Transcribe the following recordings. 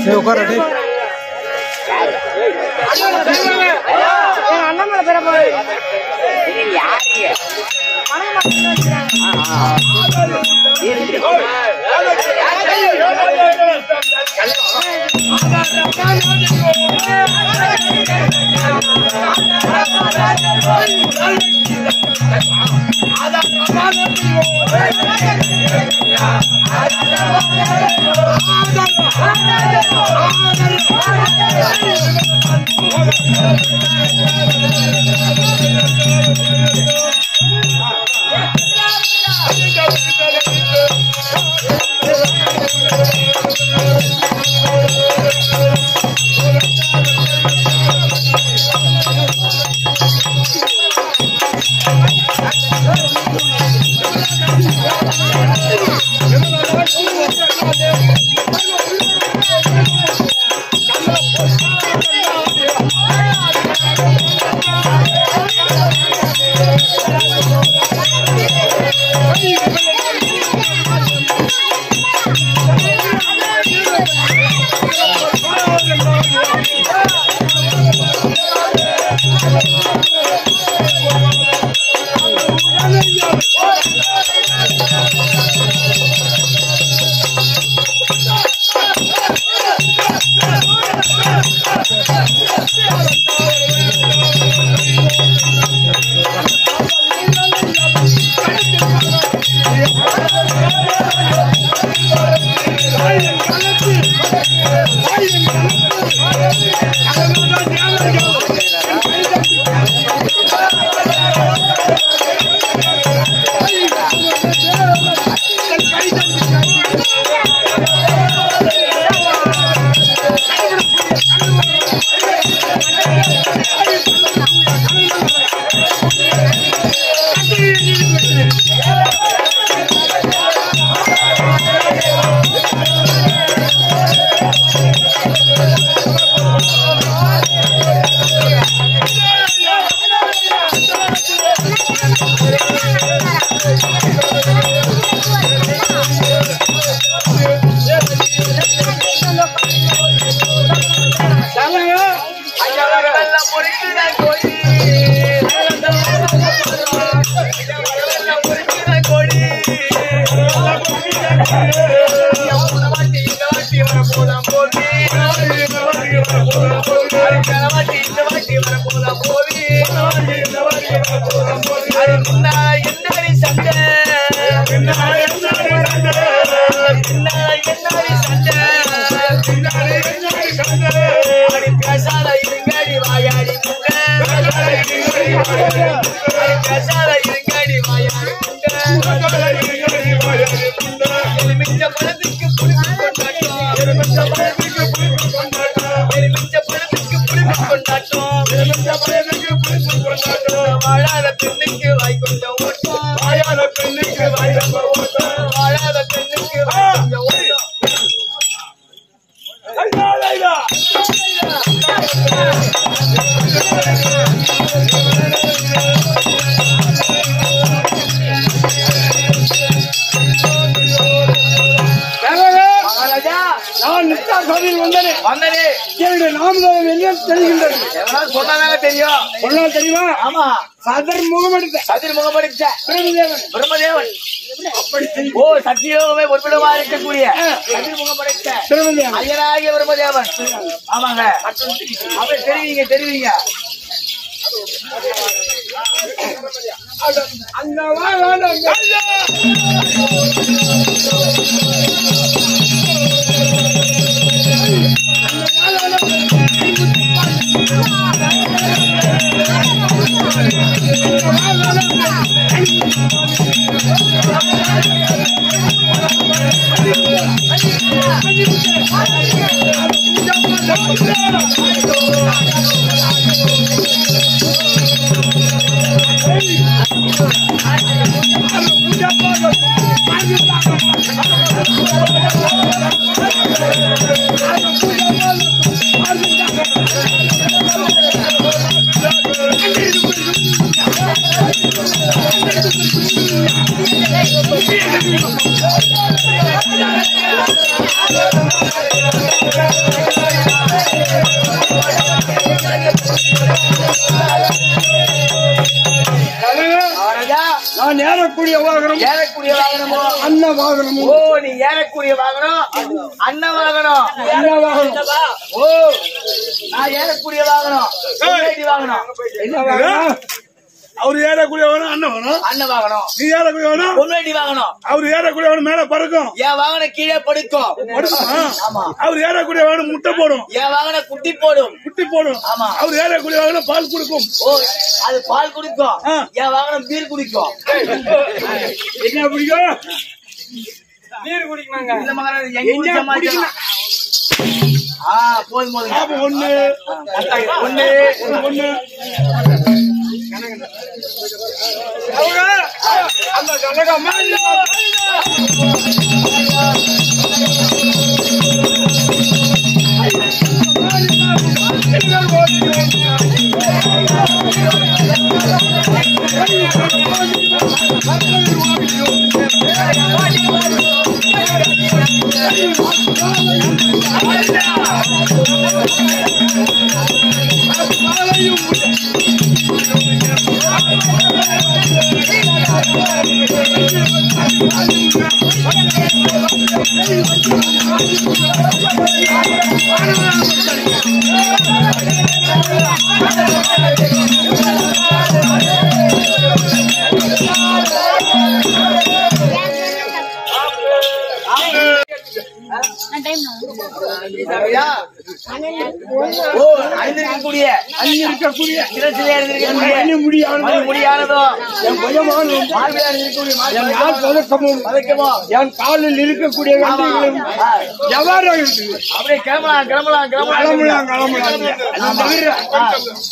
சரி உட்கார டேய் அண்ணாமலை பெற போறேன் பணம் மட்டும் வச்சுக்கிறாங்க பேசாத இருங்கடி வாயாடி முட்டை பேசாத இருங்கடி வாயாடி முட்டை எலுமிச்ச பழத்துக்கு புளிப்பு கொண்டாட்டம் எலுமிச்ச பழத்துக்கு புளிப்பு கொண்டாட்டம் எலுமிச்ச பழத்துக்கு புளிப்பு கொண்டாட்டம் வாழாத பெண்ணுக்கு வாய் கொஞ்சம் ஓட்டம் வாழாத பெண்ணுக்கு வாய் ரொம்ப ஓட்டம் வாழாத பெண்ணுக்கு வாய் கொஞ்சம் ஓட்டம் மகாராஜா நான் நித்தார் சபையில் வந்தேன் வந்தனே என்னுடைய நாமதம் வெளியே தெரிகின்றது எவனாவது சொன்னாதாங்க தெரியும் சொன்னால் தெரியுமா ஆமா சதர் முகமெடுத்த சதிர் முகமடிச்ச பிரபுதேவன் பிரம்மதேவன் ஓ சத்தியோகமே பொறுப்பிடமா இருக்கக்கூடிய சதிர் முகமடைத்த பிரபுதேவன் ஐயனாகிய பிரம்மதேவன் ஆமாங்க அப்படி தெரிவிங்க தெரிவிங்க அங்க வா வேண்டாம் ஆ ஏறக்கூடிய வாகனம் ஏறக்கூடிய வாகனமோ அன்ன வாகனமும் ஓ நீ ஏறக்கூடிய வாகனம் அண்ண வாகனம் அன்ன வாகனம் ஓ நான் ஏறக்கூடிய வாகனம் பொண்டாட்டி வாகனம் என்ன வாகனம் அவர் ஏறக்கூடியவனும் அண்ணன் வேணும் அண்ண வாகனம் நீ ஏறக்கூடியவனும் பொண்டாட்டி வாகனம் அவர் ஏறக்கூடியவனும் மேல பறக்கும் என் வாகனம் கீழே படுக்கும் படுக்குமா? ஆமா அவர் ஏறக்கூடியவனும் முட்டை போடும் என் வாகனம் குட்டி போடும் குட்டி போடும் ஆமா. அவர் ஏறக்கூடியவனும் பால் கொடுக்கும் ஓ அது பால் குடிக்கும் ஆ. என் வாகனம் பீர் குடிக்கும் என்ன பிடிக்கும் இந்த மகன் எங்க ஊர் என்ன சமாளிக்கலாம் ஆ போதும் போதும் அப்ப ஒண்ணு ஒண்ணு ஒண்ணு அவங்க அந்த ஜனகம்மா சரியா? ஓ அணிந்திருக்கக்கூடிய அங்கிருக்கக்கூடிய சிரசிலே அணிந்திருக்கக்கூடிய மணி முடியானது மணி முடியானதோ என் பயமானும் மார்பிலே அணிந்திருக்கக்கூடிய என் மார்பிலே நாள் பதக்கமும் பதக்கமோ என் காலில் இருக்கக்கூடிய ஆமா. கண்டைகளும் ஆ. எவ்வாறு இருக்குது அப்படியே கிளம்பலாம் கிளம்பலாம் கிளம்பலாம் கிளம்பலாம் கிளம்பலாம் அது ஆமா. தவிர ஆ.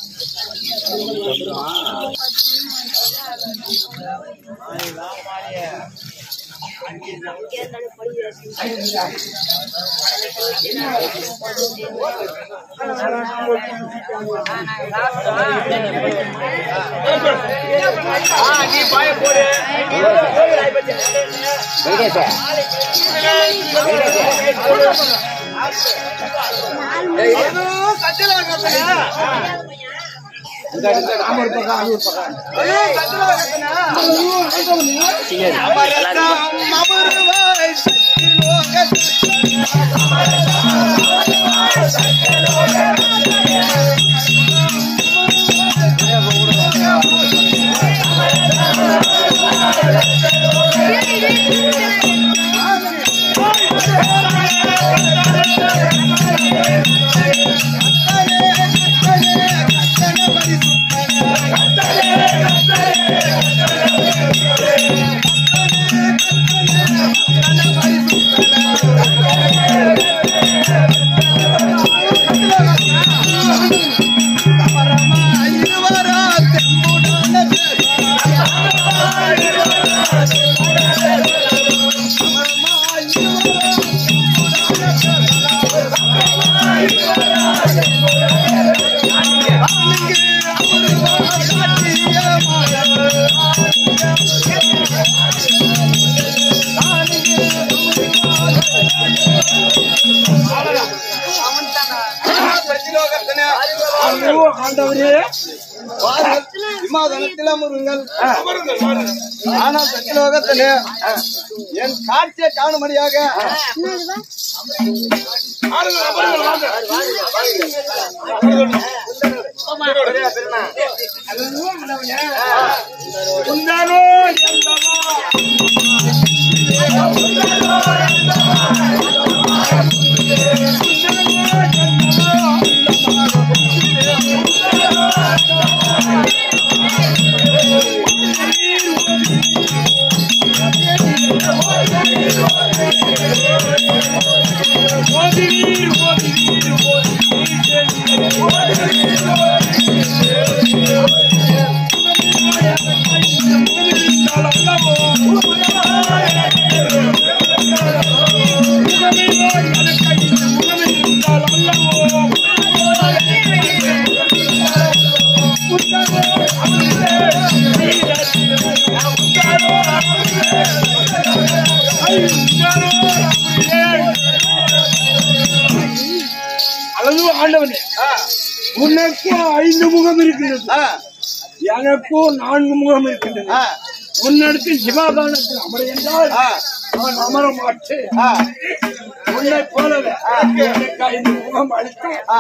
ஆ, நீ பாய போடு ஐயோ, ஆண்டவரே விமாதனத்தில் அமருங்கள் ஆனால் சத்தியலோகத்திலே என் காட்சியை காணும்படியாக உந்தானோ எந்தவா அளவு ஆண்டவனே உனக்கு ஐந்து முகம் இருக்கிறது ஆ, எனக்கும் நான்கு முகம் இருக்கின்றது ஆ, உன்னடுத்து சிவாபானத்தில் அமர என்றால் ஆ, அவன் அமர மாட்டேன் ஆ, உன்னை போலவே எனக்கு ஐந்து முகம் அளித்து ஆ.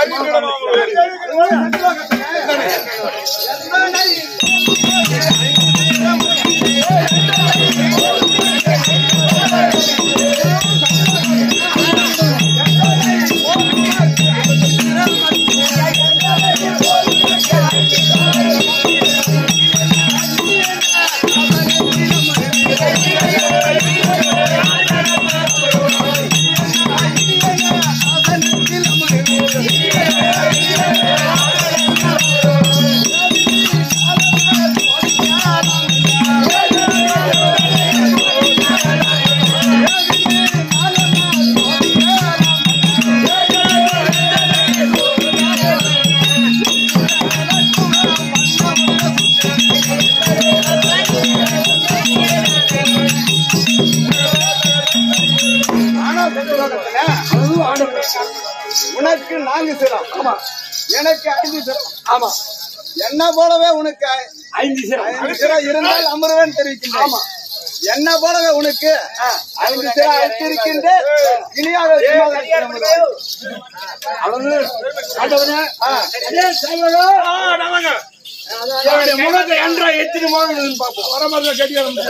ஆனா சத்தியலோகத்துல அதுவும் ஆடவர் உனக்கு நான்கு சிரம் ஆமா எனக்கு ஐந்து சிரம் ஆமா என்ன போலவே உனக்கு ஐ- ஐந்து சிரம் ஐந்து சிரம் இருந்தால் அமருவன் தெரிவிக்கின்றேன் ஆமா. என்ன போலவே உனக்கு ஐந்து சிரம் அளித்திருக்கின்ற இனியாக சிம்மாசனத்தில் அமருவாய். அதாவது ஆண்டவனே ஆ. அதே சேவகா என்னுடைய முகத்தை என்றா எத்தனை முகம் பார்ப்போம் வர மாதிரி கட்டியாரம்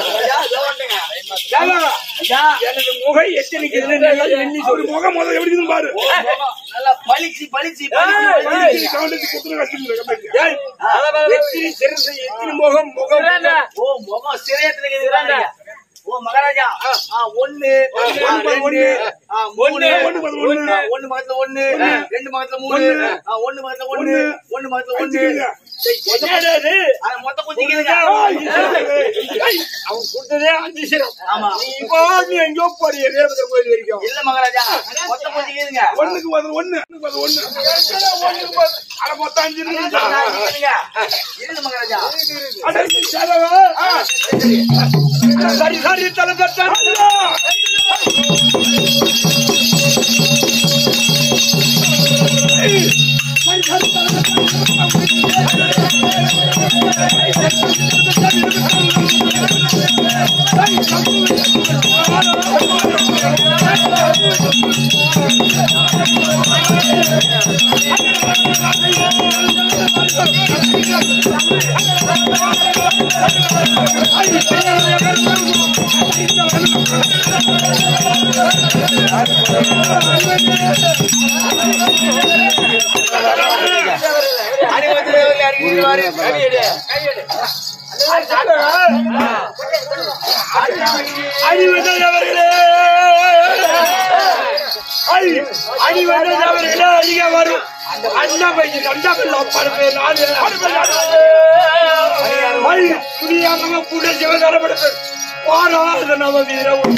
எனது முகம் எத்தனைக்கு எண்ணி சொல்லு முகம் முதல்ல எப்படி இருக்குன்னு பாரு நல்லா பளிச்சு பளிச்சு எத்தனை கவுண்டத்துக்கு குத்துற கஷ்டம் ஏய், எத்தனை சிறந்த எத்தனை முகம் முகம் ஓ முகம் சிறையத்துல இருக்குது ஓ மகாராஜா ஆ, ஒண்ணு ஆ, ரெண்டு ஆ, மூணு ஒண்ணு, ஒண்ணு, ஒண்ணு. ஆ, ஒண்ணு பக்கத்துல ஒண்ணு ரெண்டு பக்கத்துல மூணு ஒண்ணு. ஆ, ஒண்ணு பக்கத்துல ஒண்ணு ஒண்ணு. ஒண்ணு பக்கத்துல ஒண்ணு அடிச்சுக்கிறீங்க. என்னடா இது? அது மொத்தம் குஞ்சிக்குதுங்க ஏய், அவன் கொடுத்ததே அஞ்சு சிரம் ஆமா நீ இப்போ நீ எங்கேயோ போறிய வீரபத்திர கோயில் வரைக்கும் இல்ல மகாராஜா மொத்தம் குஞ்சிக்குதுங்க ஒண்ணுக்கு பதில் ஒண்ணு ஒண்ணுக்கு பதில் ஒண்ணு ஒண்ணுக்கு பதில் அட மொத்தம் அஞ்சு இருக்குதா? இல்ல மகாராஜா அட இது சேவகா? சரி சரி தலை தட்டாங்க அடிவந்தவர்களே அடிவந்தவர்களே அதிக வரும் அண்ணா பையன் அண்ணா பிள்ளை படுப்பே நாலு துணியாக கூட சிவகரப்படுத்து வாராத நவ வீரம்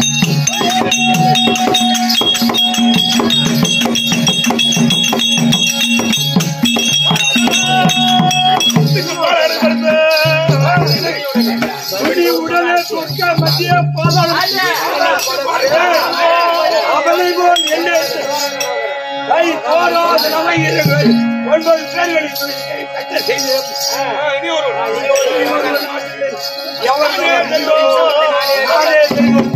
உடனே சொற்க மத்திய பாதாளம் அவளை போல் என்ன கை போராத நவையர்கள் ஒன்பது பேர்களை கட்ட செய்து எவருமே நானே தெய்வம்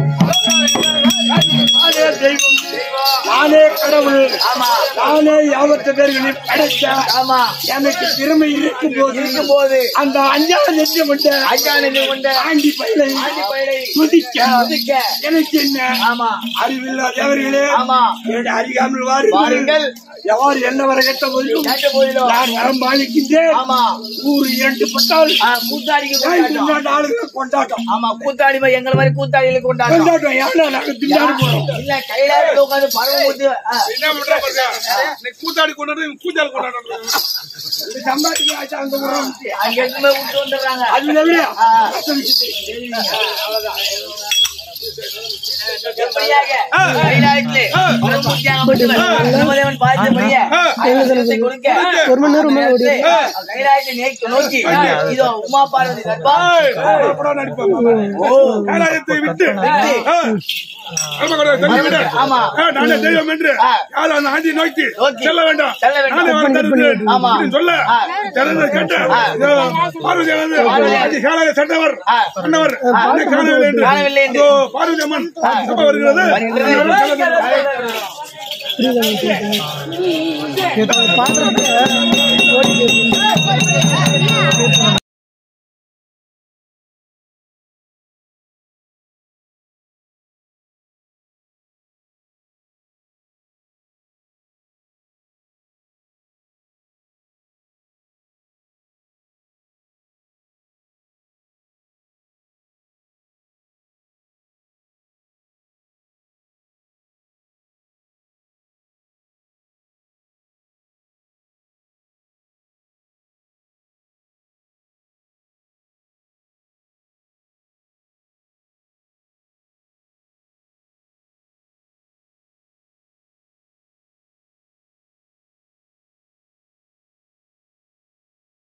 நானே தெய்வம் நானே கடவுள் நானே யாவத்து பேர்களை படைத்த ஆமா எனக்கு திறமை இருக்கும் போது இருக்கும் போது அந்த அஞ்சாவது நெஞ்சு கொண்ட அஞ்சானது கொண்ட ஆண்டி பயிலை ஆண்டி பயிரை துதிக்க துதிக்க. எனக்கு என்ன ஆமா அறிவில்லாதவர்களே ஆமா. என்னுடைய அறியாமல் வாருங்கள். வாருங்கள் எவ்வாறு என்ன வர கேட்ட போதிலும் கேட்ட போதிலும் நான் வரம் பாலிக்கின்றேன் ஆமா ஊர் இரண்டு பட்டால் ஆ, கூத்தாடிக்கு ஏய், கொண்டாட்டம் கொண்டாட்ட ஆளுகள் கொண்டாட்டம் ஆமா கூத்தாடி மாதிரி எங்களை மாதிரி கூத்தாடிகளுக்கு கொண்டாட்டம் கொண்டாட்டம் ஏன்னா நாங்க திண்டாடி போறோம் இல்ல கையில உட்காந்து பழம் ஊத்து ஆ, என்ன பண்ற பாருங்க நீ கூத்தாடி கொண்டாடு கூத்தாடி கொண்டாடு சம்பாதிக்க ஆச்சா அந்த உரம் அங்க இருந்து போய் விட்டு வந்துடுறாங்க அது தவிர ஆ. மத்த விஷயத்தை எப்படியாக கைலாயத்திலே பரமூர்த்தியாக அமர்ந்தவர் பிரம்மதேவன் பார்த்தபடியே ஐவசனத்தை கொடுக்க ஒரு மணி நேரம் கைலாயத்தை நே- நோக்கி இதோ உமா பார்வதி தர்பா படம் நடிப்பாங்க. கைலாயத்தை விட்டு ஆ. கர்மகோட சொல்லி விடு. ஆமா. ஆ, நானே தெய்வம் என்று ஆ. யார் அந்த ஆண்டி நோக்கி நோக்கி. செல்ல வேண்டாம் செல்ல வேண்டாம். நானே வரம் தருகிறேன். ஆமா. அப்படின்னு சொல்ல ஆ. திறந்து கேட்ட இதோ பார்வதியானது பார்வதி. ஆதி காலாக சென்றவர் ஆ. சொன்னவர் என்னை காணவில்லை என்று காணவில்லை என்று. இதோ பார்வதி அம்மன் சபை வருகிறது வருகிறது. அதனால செல்ல வேண்டும். பாத்திரத்தை